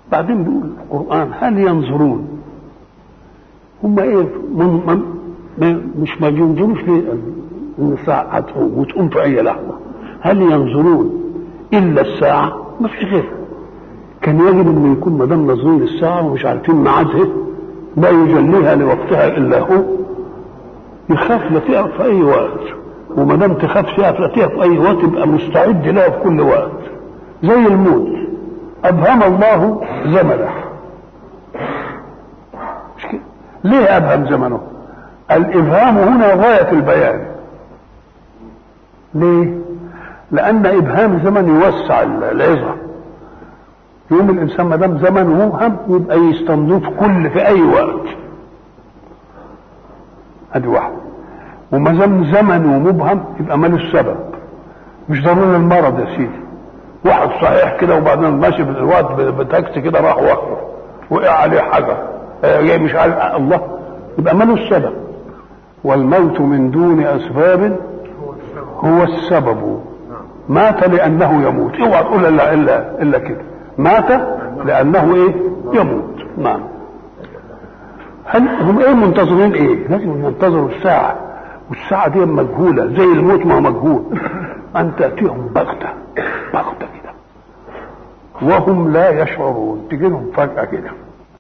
بعدين بيقول القرآن هل ينظرون هم ايه من من مش ما ينظروش ليه ان الساعة هتقوم وتقوم في اي لحظة هل ينظرون الا الساعة ما فيش غيرها كان يجب ان يكون ما دام ناظرين للساعة ومش عارفين ميعادها لا يجليها لوقتها الا هو يخاف لا تقف في اي وقت وما دام تخاف تقف لا تقف في اي وقت يبقى مستعد لها في كل وقت زي الموت ابهم الله زمنه مش كده ليه ابهم زمنه الابهام هنا غايه البيان ليه لان ابهام زمن يوسع العظه يوم الانسان ما دام زمنه مبهم يبقى يستنضف كل في اي وقت ادي واحده وما دام زمنه مبهم يبقى مالوش سبب مش ضروري المرض يا سيدي واحد صحيح كده وبعدين ماشي في الوقت بتاكسي كده راح وقف وقع عليه حجر جاي مش عارف الله يبقى مالوش سبب والموت من دون اسباب هو السبب مات لانه يموت اوعى تقول الا الا الا كده مات لانه ايه يموت نعم هل هم ايه منتظرين ايه لازم ينتظروا الساعه والساعه دي مجهوله زي الموت ما هو مجهول ان تاتيهم بغته بغته كده وهم لا يشعرون تجي لهم فجاه كده